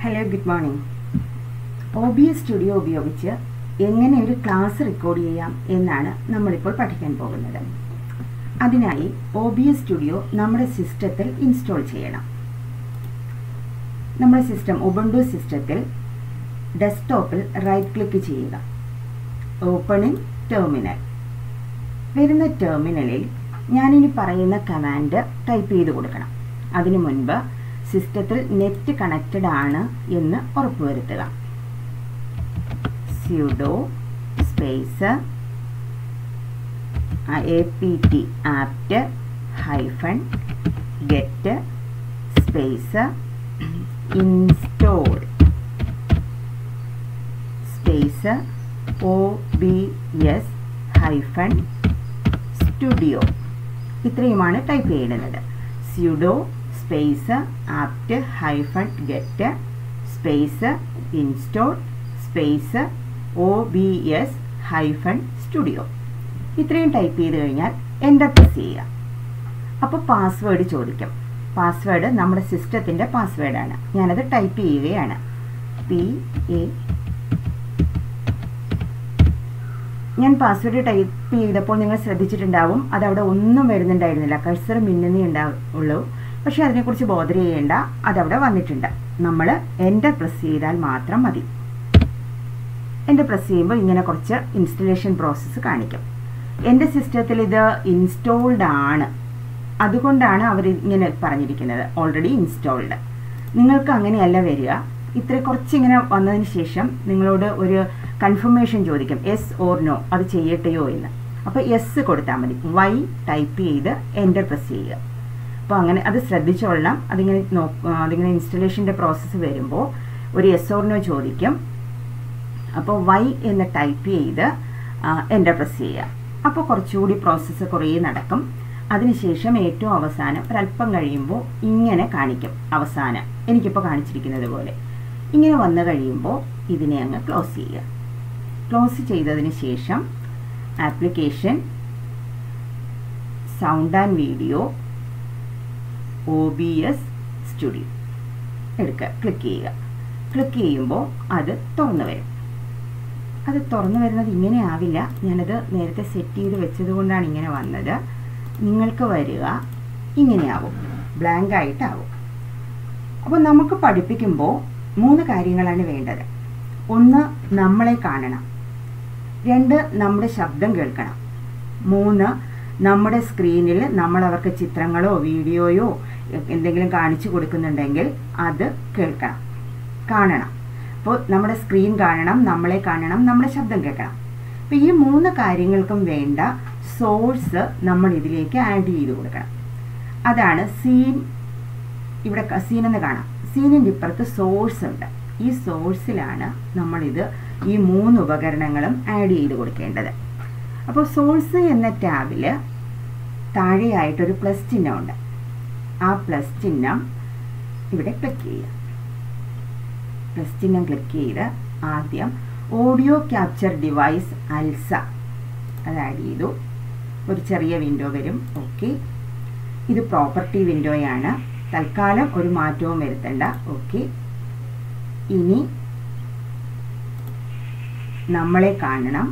hello good morning O B S studio ഉപയോഗിച്ച് എങ്ങനെ ഒരു ക്ലാസ് റെക്കോർഡ് ചെയ്യാം എന്നാണ് നമ്മളിപ്പോൾ പഠിക്കാൻ പോകുന്നത് അതിനായി ഒ ബി എസ് സ്റ്റുഡിയോ നമ്മുടെ സിസ്റ്റത്തിൽ ഇൻസ്റ്റാൾ ചെയ്യണം നമ്മുടെ സിസ്റ്റം ഉബണ്ടു സിസ്റ്റത്തിൽ ഡെസ്ക്ടോപ്പിൽ റൈറ്റ് ക്ലിക്ക് ചെയ്യുക ഓപ്പൺ ഇൻ ടെർമിനൽ വരുന്ന ടെർമിനലിൽ ഞാനിനി പറയുന്ന കമാൻഡ് ടൈപ്പ് ചെയ്ത് കൊടുക്കണം അതിനു മുൻപ് സിസ്റ്റത്തിൽ നെറ്റ് കണക്റ്റഡ് ആണ് എന്ന് ഉറപ്പുവരുത്തുക sudo space A P T apt hyphen get space install space O B S hyphen studio ഇത്രയുമാണ് ടൈപ്പ് ചെയ്യുന്നത് sudo space apt hyphen get space install space O B S hyphen studio ഇത്രയും type ചെയ്ത് കഴിഞ്ഞാൽ enter press ചെയ്യുക അപ്പോൾ password ചോദിക്കും password നമ്മുടെ സിസ്റ്റത്തിൻ്റെ പാസ്വേഡാണ് ഞാനത് ടൈപ്പ് ചെയ്യുകയാണ് പി എ ഞാൻ പാസ്വേഡ് ടൈപ്പ് ചെയ്തപ്പോൾ നിങ്ങൾ ശ്രദ്ധിച്ചിട്ടുണ്ടാവും അതവിടെ ഒന്നും വരുന്നുണ്ടായിരുന്നില്ല കഴ്സർ മിന്നുന്നേ ഉണ്ടാവുള്ളൂ പക്ഷേ അതിനെക്കുറിച്ച് ബോധർ ചെയ്യേണ്ട അതവിടെ വന്നിട്ടുണ്ട് നമ്മൾ എൻ്റർ പ്രസ് ചെയ്താൽ മാത്രം മതി എൻ്റെ പ്രസ് ചെയ്യുമ്പോൾ ഇങ്ങനെ കുറച്ച് ഇൻസ്റ്റലേഷൻ പ്രോസസ്സ് കാണിക്കും എൻ്റെ സിസ്റ്റത്തിൽ ഇത് ഇൻസ്റ്റോൾഡ് ആണ് അതുകൊണ്ടാണ് അവർ ഇങ്ങനെ പറഞ്ഞിരിക്കുന്നത് ഓൾറെഡി ഇൻസ്റ്റോൾഡ് നിങ്ങൾക്ക് അങ്ങനെയല്ല വരിക ഇത്ര കുറച്ചിങ്ങനെ വന്നതിന് ശേഷം നിങ്ങളോട് ഒരു കൺഫർമേഷൻ ചോദിക്കും എസ് ഓർ നോ അത് ചെയ്യട്ടെയോ എന്ന് അപ്പോൾ എസ് കൊടുത്താൽ മതി വൈ ടൈപ്പ് ചെയ്ത് എൻ്റർ പ്രസ് ചെയ്യുക അപ്പോൾ അങ്ങനെ അത് ശ്രദ്ധിച്ചോളണം അതിങ്ങനെ നോ അതിങ്ങനെ ഇൻസ്റ്റലേഷൻ്റെ പ്രോസസ്സ് വരുമ്പോൾ ഒരു എസ് ഓർ നോ ചോദിക്കും അപ്പോൾ വൈ എന്ന് ടൈപ്പ് ചെയ്ത് എൻ്റർ പ്രസ് ചെയ്യുക അപ്പോൾ കുറച്ചുകൂടി പ്രോസസ്സ് കുറേ നടക്കും അതിനുശേഷം ഏറ്റവും അവസാനം ഒരല്പം കഴിയുമ്പോൾ ഇങ്ങനെ കാണിക്കും അവസാനം എനിക്കിപ്പോൾ കാണിച്ചിരിക്കുന്നത് പോലെ ഇങ്ങനെ വന്നു കഴിയുമ്പോൾ ഇതിനെ അങ്ങ് ക്ലോസ് ചെയ്യുക ക്ലോസ് ചെയ്തതിന് ശേഷം application sound and video O B S studio എടുക്കുക ക്ലിക്ക് ചെയ്യുക ക്ലിക്ക് ചെയ്യുമ്പോൾ അത് തുറന്നു വരും അത് തുറന്നു വരുന്നത് ഇങ്ങനെ ആവില്ല ഞാനത് നേരത്തെ സെറ്റ് ചെയ്ത് വെച്ചത് കൊണ്ടാണ് ഇങ്ങനെ വന്നത് നിങ്ങൾക്ക് വരിക ഇങ്ങനെയാവും ബ്ലാങ്ക് ആയിട്ടാവും അപ്പോൾ നമുക്ക് പഠിപ്പിക്കുമ്പോൾ മൂന്ന് കാര്യങ്ങളാണ് വേണ്ടത് ഒന്ന് നമ്മളെ കാണണം രണ്ട് നമ്മുടെ ശബ്ദം കേൾക്കണം മൂന്ന് നമ്മുടെ സ്ക്രീനിൽ നമ്മൾ അവർക്ക് ചിത്രങ്ങളോ വീഡിയോയോ എന്തെങ്കിലും കാണിച്ചു കൊടുക്കുന്നുണ്ടെങ്കിൽ അത് കേൾക്കണം കാണണം അപ്പോൾ നമ്മുടെ സ്ക്രീൻ കാണണം നമ്മളെ കാണണം നമ്മുടെ ശബ്ദം കേൾക്കണം അപ്പോൾ ഈ മൂന്ന് കാര്യങ്ങൾക്കും വേണ്ട സോഴ്സ് നമ്മൾ ഇതിലേക്ക് ആഡ് ചെയ്ത് കൊടുക്കണം അതാണ് സീൻ ഇവിടെ സീൻ എന്ന് കാണാം സീനിൻ്റെ ഇപ്പുറത്ത് സോഴ്സ് ഉണ്ട് ഈ സോഴ്സിലാണ് നമ്മളിത് ഈ മൂന്ന് ഉപകരണങ്ങളും ആഡ് ചെയ്ത് കൊടുക്കേണ്ടത് അപ്പോൾ സോഴ്സ് എന്ന ടാബിൽ താഴെയായിട്ടൊരു പ്ലസ് ചിഹ്നമുണ്ട് ആ പ്ലസ് ചിഹ്നം ഇവിടെ ക്ലിക്ക് ചെയ്യുക പ്ലസ് ചിഹ്നം ക്ലിക്ക് ചെയ്ത് ആദ്യം ഓഡിയോ ക്യാപ്ചർ ഡിവൈസ് അൽസ അത് ആഡ് ചെയ്തു ഒരു ചെറിയ വിൻഡോ വരും ഓക്കെ ഇത് പ്രോപ്പർട്ടി വിൻഡോയാണ് തൽക്കാലം ഒരു മാറ്റവും വരുത്തണ്ട ഓക്കെ ഇനി നമ്മളെ കാണണം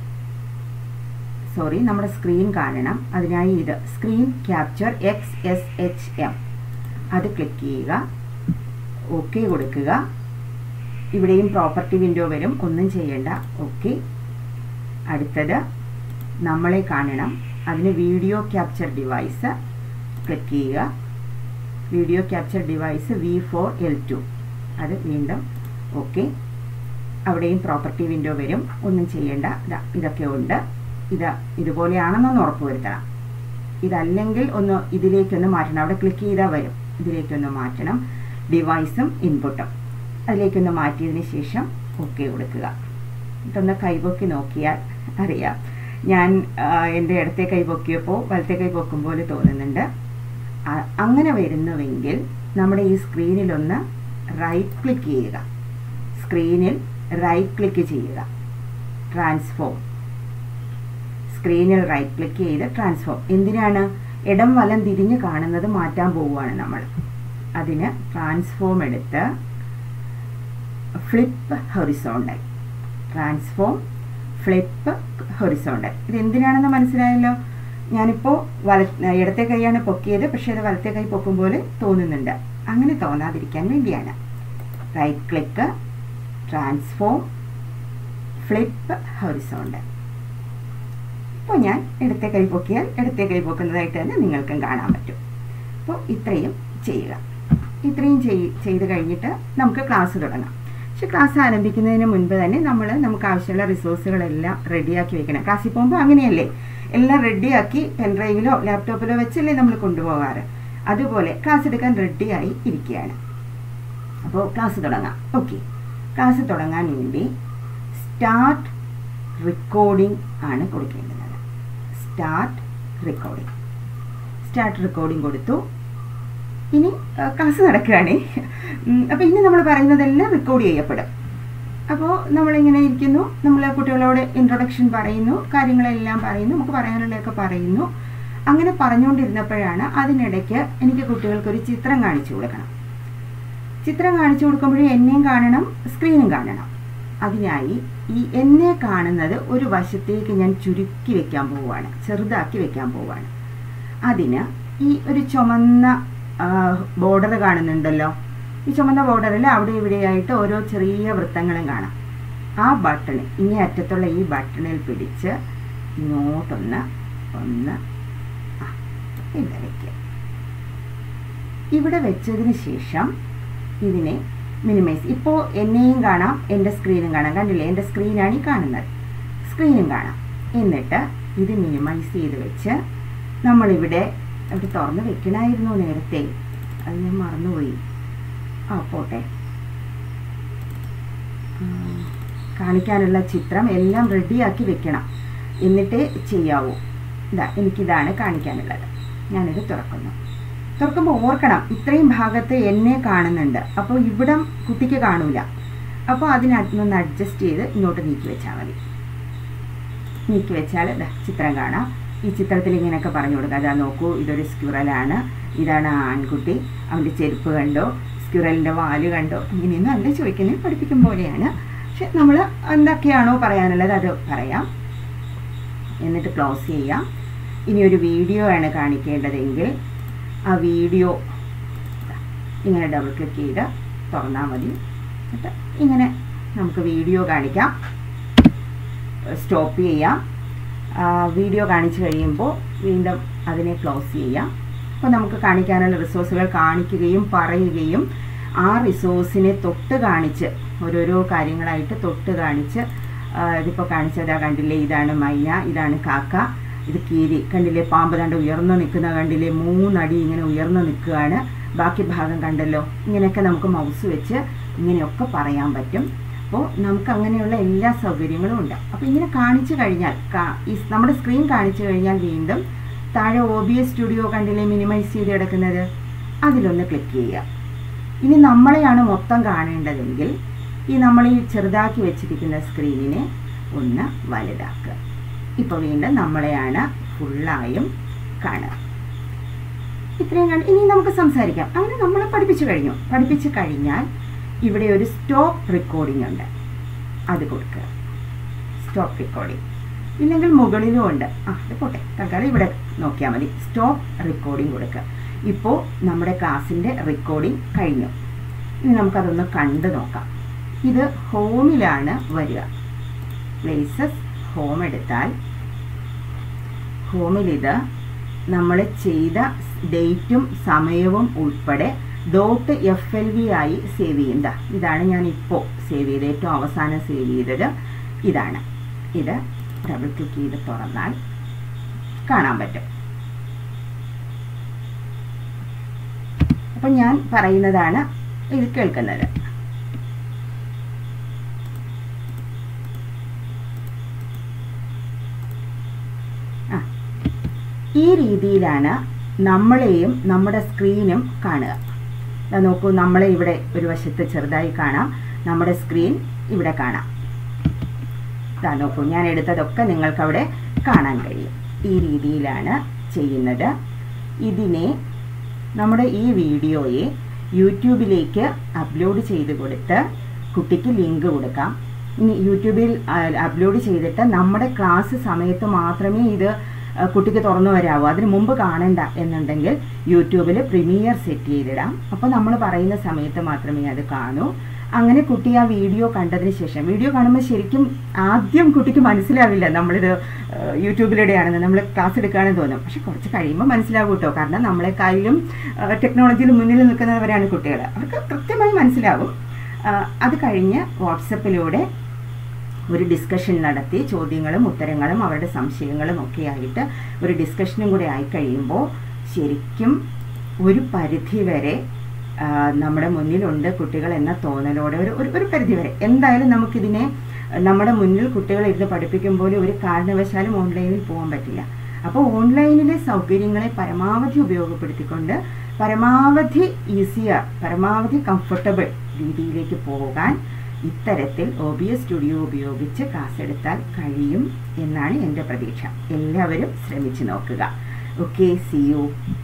സോറി നമ്മുടെ സ്ക്രീൻ കാണണം അതിനായി ഇത് screen capture X S H M അത് ക്ലിക്ക് ചെയ്യുക ഓക്കെ കൊടുക്കുക ഇവിടെയും പ്രോപ്പർട്ടി വിൻഡോ വരും ഒന്നും ചെയ്യേണ്ട ഓക്കെ അടുത്തത് നമ്മളെ കാണണം അതിന് വീഡിയോ ക്യാപ്ചർ ഡിവൈസ് ക്ലിക്ക് ചെയ്യുക video capture device V four L two അത് വീണ്ടും ഓക്കെ അവിടെയും പ്രോപ്പർട്ടി വിൻഡോ വരും ഒന്നും ചെയ്യേണ്ട ഇതൊക്കെ ഉണ്ട് ഇത് ഇതുപോലെയാണെന്നൊന്ന് ഉറപ്പ് വരുത്തണം ഇതല്ലെങ്കിൽ ഒന്ന് ഇതിലേക്കൊന്ന് മാറ്റണം അവിടെ ക്ലിക്ക് ചെയ്താൽ വരും ഇതിലേക്കൊന്ന് മാറ്റണം ഡിവൈസും ഇൻപുട്ടും അതിലേക്കൊന്ന് മാറ്റിയതിന് ശേഷം ഓക്കെ കൊടുക്കുക ഇതൊന്ന് കൈപൊക്കി നോക്കിയാൽ അറിയാം ഞാൻ എൻ്റെ ഇടത്തെ കൈ പൊക്കിയപ്പോൾ വലത്തെ കൈ പൊക്കും പോലെ തോന്നുന്നുണ്ട് അങ്ങനെ വരുന്നുവെങ്കിൽ നമ്മുടെ ഈ സ്ക്രീനിലൊന്ന് റൈറ്റ് ക്ലിക്ക് ചെയ്യുക സ്ക്രീനിൽ റൈറ്റ് ക്ലിക്ക് ചെയ്യുക ട്രാൻസ്ഫോം സ്ക്രീനിൽ റൈറ്റ് ക്ലിക്ക് ചെയ്ത് ട്രാൻസ്ഫോം എന്തിനാണ് ഇടം വലം തിരിഞ്ഞ് കാണുന്നത് മാറ്റാൻ പോവുകയാണ് നമ്മൾ അതിന് ട്രാൻസ്ഫോം എടുത്ത് flip horizontal transform flip horizontal ഇത് എന്തിനാണെന്ന് മനസ്സിലായല്ലോ ഞാനിപ്പോൾ വല ഇടത്തെ കൈയാണ് പൊക്കിയത് പക്ഷേ അത് വലത്തെ കൈ പൊക്കും പോലെ തോന്നുന്നുണ്ട് അങ്ങനെ തോന്നാതിരിക്കാൻ വേണ്ടിയാണ് right click transform flip horizontal ഇപ്പോൾ ഞാൻ ഇടത്തെ കൈ പൊക്കിയാൽ ഇടത്തെ കൈ പൊക്കുന്നതായിട്ട് തന്നെ നിങ്ങൾക്കും കാണാൻ പറ്റും അപ്പോൾ ഇത്രയും ചെയ്യുക ഇത്രയും ചെയ്ത് കഴിഞ്ഞിട്ട് നമുക്ക് ക്ലാസ് തുടങ്ങാം പക്ഷെ ക്ലാസ് ആരംഭിക്കുന്നതിന് മുൻപ് തന്നെ നമ്മൾ നമുക്ക് ആവശ്യമുള്ള റിസോഴ്സുകളെല്ലാം റെഡിയാക്കി വെക്കണം ക്ലാസ്സിൽ പോകുമ്പോൾ അങ്ങനെയല്ലേ എല്ലാം റെഡിയാക്കി പെൻഡ്രൈവിലോ ലാപ്ടോപ്പിലോ വെച്ചല്ലേ നമ്മൾ കൊണ്ടുപോകാറ് അതുപോലെ ക്ലാസ് എടുക്കാൻ റെഡിയായി ഇരിക്കുകയാണ് അപ്പോൾ ക്ലാസ് തുടങ്ങാം ഓക്കെ ക്ലാസ് തുടങ്ങാൻ വേണ്ടി സ്റ്റാർട്ട് റെക്കോർഡിംഗ് ആണ് കൊടുക്കേണ്ടത് സ്റ്റാർട്ട് റെക്കോർഡിംഗ് സ്റ്റാർട്ട് റെക്കോർഡിംഗ് കൊടുത്തു ഇനി ക്ലാസ് നടക്കുകയാണ് അപ്പോൾ ഇനി നമ്മൾ പറയുന്നതെല്ലാം റെക്കോർഡ് ചെയ്യപ്പെടും അപ്പോൾ നമ്മളിങ്ങനെ ഇരിക്കുന്നു നമ്മൾ കുട്ടികളോട് ഇൻട്രൊഡക്ഷൻ പറയുന്നു കാര്യങ്ങളെല്ലാം പറയുന്നു നമുക്ക് പറയാനുള്ളതൊക്കെ പറയുന്നു അങ്ങനെ പറഞ്ഞുകൊണ്ടിരുന്നപ്പോഴാണ് അതിനിടയ്ക്ക് എനിക്ക് കുട്ടികൾക്കൊരു ചിത്രം കാണിച്ചു കൊടുക്കണം ചിത്രം കാണിച്ചു കൊടുക്കുമ്പോഴേ എന്നെയും കാണണം സ്ക്രീനും കാണണം അതിനായി ഈ എന്നെ കാണുന്നത് ഒരു വശത്തേക്ക് ഞാൻ ചുരുക്കി വെക്കാൻ പോവുകയാണ് ചെറുതാക്കി വെക്കാൻ പോവുകയാണ് അതിന് ഈ ഒരു ചുമന്ന ബോർഡർ കാണുന്നുണ്ടല്ലോ ഈ ചുമന്ന ബോർഡറിൽ അവിടെ ഇവിടെയായിട്ട് ഓരോ ചെറിയ വൃത്തങ്ങളും കാണാം ആ ബട്ടൺ ഇനി അറ്റത്തുള്ള ഈ ബട്ടണിൽ പിടിച്ച് ഇങ്ങോട്ടൊന്ന് ഒന്ന് ഇവിടെ വയ്ക്കുക ഇവിടെ വെച്ചതിന് ശേഷം ഇതിനെ മിനിമൈസ് ഇപ്പോൾ എന്നെയും കാണാം എൻ്റെ സ്ക്രീനും കാണാം കണ്ടില്ലേ എൻ്റെ സ്ക്രീനാണ് ഈ കാണുന്നത് സ്ക്രീനും കാണാം എന്നിട്ട് ഇത് മിനിമൈസ് ചെയ്ത് വെച്ച് നമ്മളിവിടെ അവിടെ തുറന്ന് വെക്കണമായിരുന്നു നേരത്തെ അത് ഞാൻ മറന്നുപോയി ആ പോട്ടെ കാണിക്കാനുള്ള ചിത്രം എല്ലാം റെഡിയാക്കി വെക്കണം എന്നിട്ടേ ചെയ്യാവൂ ഇതാ എനിക്കിതാണ് കാണിക്കാനുള്ളത് ഞാനിത് തുറക്കുന്നു തുറക്കുമ്പോൾ ഓർക്കണം ഇത്രയും ഭാഗത്ത് എന്നെ കാണുന്നുണ്ട് അപ്പോൾ ഇവിടം കുട്ടിക്ക് കാണൂല അപ്പോൾ അതിനൊന്ന് അഡ്ജസ്റ്റ് ചെയ്ത് ഇങ്ങോട്ട് നീക്കി വെച്ചാൽ മതി നീക്കി വെച്ചാൽ ചിത്രം കാണാം ഈ ചിത്രത്തിൽ ഇങ്ങനെയൊക്കെ പറഞ്ഞു കൊടുക്കുക അതാ നോക്കൂ ഇതൊരു സ്ക്യുറലാണ് ഇതാണ് ആൺകുട്ടി അവൻ്റെ ചെരുപ്പ് കണ്ടോ സ്ക്യുറലിൻ്റെ വാല് കണ്ടോ ഇങ്ങനെയൊന്നും അല്ല ചോദിക്കുന്നത് പഠിപ്പിക്കും പോലെയാണ് പക്ഷെ നമ്മൾ എന്തൊക്കെയാണോ പറയാനുള്ളത് അത് പറയാം എന്നിട്ട് ക്ലോസ് ചെയ്യാം ഇനി ഒരു വീഡിയോ ആണ് കാണിക്കേണ്ടതെങ്കിൽ ആ വീഡിയോ ഇങ്ങനെ ഡബിൾ ക്ലിക്ക് ചെയ്ത് തുറന്നാൽ മതി എന്നിട്ട് ഇങ്ങനെ നമുക്ക് വീഡിയോ കാണിക്കാം സ്റ്റോപ്പ് ചെയ്യാം വീഡിയോ കാണിച്ചു കഴിയുമ്പോൾ വീണ്ടും അതിനെ ക്ലോസ് ചെയ്യാം അപ്പോൾ നമുക്ക് കാണിക്കാനുള്ള റിസോഴ്സുകൾ കാണിക്കുകയും പറയുകയും ആ റിസോഴ്സിനെ തൊട്ട് കാണിച്ച് ഓരോരോ കാര്യങ്ങളായിട്ട് തൊട്ട് കാണിച്ച് ഇതിപ്പോൾ കാണിച്ചതാ കണ്ടില്ലേ ഇതാണ് മൈന ഇതാണ് കാക്ക ഇത് കീരി കണ്ടില്ലേ പാമ്പ് കണ്ട് ഉയർന്നു നിൽക്കുന്ന കണ്ടില്ലേ മൂന്നടി ഇങ്ങനെ ഉയർന്നു നിൽക്കുകയാണ് ബാക്കി ഭാഗം കണ്ടല്ലോ ഇങ്ങനെയൊക്കെ നമുക്ക് മൗസ് വെച്ച് ഇങ്ങനെയൊക്കെ പറയാൻ പറ്റും അപ്പോൾ നമുക്ക് അങ്ങനെയുള്ള എല്ലാ സൗകര്യങ്ങളും ഉണ്ട് അപ്പോൾ ഇങ്ങനെ കാണിച്ചു കഴിഞ്ഞാൽ ഈ നമ്മുടെ സ്ക്രീൻ കാണിച്ചു കഴിഞ്ഞാൽ വീണ്ടും താഴെ ഒ ബി എസ് സ്റ്റുഡിയോ കണ്ടില്ലേ മിനിമൈസ് ചെയ്ത് കിടക്കുന്നത് അതിലൊന്ന് ക്ലിക്ക് ചെയ്യുക ഇനി നമ്മളെയാണ് മൊത്തം കാണേണ്ടതെങ്കിൽ ഈ നമ്മൾ ഈ ചെറുതാക്കി വെച്ചിരിക്കുന്ന സ്ക്രീനിനെ ഒന്ന് വലുതാക്കുക ഇപ്പോൾ വീണ്ടും നമ്മളെയാണ് ഫുള്ളായും കാണുക ഇത്രയും കണ്ട് ഇനി നമുക്ക് സംസാരിക്കാം അങ്ങനെ നമ്മളെ പഠിപ്പിച്ചു കഴിഞ്ഞു പഠിപ്പിച്ചു കഴിഞ്ഞാൽ ഇവിടെ ഒരു സ്റ്റോപ്പ് റെക്കോർഡിംഗ് ഉണ്ട് അത് കൊടുക്കുക സ്റ്റോപ്പ് റെക്കോർഡിംഗ് ഇല്ലെങ്കിൽ മുകളിലും ഉണ്ട് ആ അത് പോട്ടെ തൽക്കാലം ഇവിടെ നോക്കിയാൽ മതി സ്റ്റോപ്പ് റെക്കോർഡിംഗ് കൊടുക്കുക ഇപ്പോൾ നമ്മുടെ ക്ലാസ്സിൻ്റെ റെക്കോർഡിംഗ് കഴിഞ്ഞു ഇനി നമുക്കതൊന്ന് കണ്ടു നോക്കാം ഇത് ഹോമിലാണ് വരിക പ്ലേസസ് ഹോം എടുത്താൽ ഹോമിൽ ഇത് നമ്മൾ ചെയ്ത ഡേറ്റും സമയവും ഉൾപ്പെടെ ഡോട്ട് എഫ് എൽ വി ആയി സേവ് ചെയ്യുന്ന ഇതാണ് ഞാൻ ഇപ്പോൾ സേവ് ചെയ്ത് ഏറ്റവും അവസാനം സേവ് ചെയ്തത് ഇതാണ് ഇത് ഡബിൾ ക്ലിക്ക് ചെയ്ത് തുറന്നാൽ കാണാൻ പറ്റും അപ്പം ഞാൻ പറയുന്നതാണ് ഇത് കേൾക്കുന്നത് ആ ഈ രീതിയിലാണ് നമ്മളെയും നമ്മുടെ സ്ക്രീനും കാണുക ദാ നോക്കൂ നമ്മളെ ഇവിടെ ഒരു വശത്ത് ചെറുതായി കാണാം നമ്മുടെ സ്ക്രീൻ ഇവിടെ കാണാം ഇതാ നോക്കൂ ഞാൻ എടുത്തതൊക്കെ നിങ്ങൾക്ക് അവിടെ കാണാൻ കഴിയും ഈ രീതിയിലാണ് ചെയ്യുന്നത് ഇതിനെ നമ്മുടെ ഈ വീഡിയോയെ യൂട്യൂബിലേക്ക് അപ്ലോഡ് ചെയ്ത് കൊടുത്ത് കുട്ടിക്ക് ലിങ്ക് കൊടുക്കാം ഇനി യൂട്യൂബിൽ അപ്ലോഡ് ചെയ്തിട്ട് നമ്മുടെ ക്ലാസ് സമയത്ത് മാത്രമേ ഇത് ആ, കുട്ടിക്ക് തുറന്നു വരാവൂ അതിന് മുമ്പ് കാണണ്ട എന്നുണ്ടെങ്കിൽ യൂട്യൂബിൽ പ്രീമിയർ സെറ്റ് ചെയ്തിടാം അപ്പോൾ നമ്മൾ പറയുന്ന സമയത്ത് മാത്രമേ അത് കാണൂ അങ്ങനെ കുട്ടി ആ വീഡിയോ കണ്ടതിന് ശേഷം വീഡിയോ കാണുമ്പോൾ ശരിക്കും ആദ്യം കുട്ടിക്ക് മനസ്സിലാവില്ല നമ്മളിത് ആ, യൂട്യൂബിലൂടെയാണെന്ന് നമ്മൾ ക്ലാസ് എടുക്കുകയാണെന്ന് തോന്നും പക്ഷെ കുറച്ച് കഴിയുമ്പോൾ മനസ്സിലാവും കേട്ടോ കാരണം നമ്മളെക്കാളിലും ടെക്നോളജിയിൽ മുന്നിൽ നിൽക്കുന്നവരാണ് കുട്ടികൾ അവർക്ക് കൃത്യമായി മനസ്സിലാവും ആ, അത് കഴിഞ്ഞ് വാട്സപ്പിലൂടെ ഒരു ഡിസ്കഷൻ നടത്തി ചോദ്യങ്ങളും ഉത്തരങ്ങളും അവരുടെ സംശയങ്ങളും ഒക്കെ ആയിട്ട് ഒരു ഡിസ്കഷനും കൂടെ ആയി കഴിയുമ്പോൾ ശരിക്കും ഒരു പരിധി വരെ ആ, നമ്മുടെ മുന്നിലുണ്ട് കുട്ടികൾ എന്ന തോന്നലോടെ ഒരു ഒരു ഒരു പരിധി വരെ എന്തായാലും നമുക്കിതിനെ നമ്മുടെ മുന്നിൽ കുട്ടികളെ ഇരുന്ന് പഠിപ്പിക്കുമ്പോൾ ഒരു കാരണവശാലും ഓൺലൈനിൽ പോകാൻ പറ്റില്ല അപ്പോൾ ഓൺലൈനിലെ സൗകര്യങ്ങളെ പരമാവധി ഉപയോഗപ്പെടുത്തിക്കൊണ്ട് പരമാവധി ഈസിയർ പരമാവധി കംഫർട്ടബിൾ രീതിയിലേക്ക് പോകാൻ ഇത്തരത്തിൽ ഒ ബി എസ് സ്റ്റുഡിയോ ഉപയോഗിച്ച് ക്ലാസ് എടുത്താൽ കഴിയും എന്നാണ് എൻ്റെ പ്രതീക്ഷ എല്ലാവരും ശ്രമിച്ചു നോക്കുക ഓക്കെ സി യു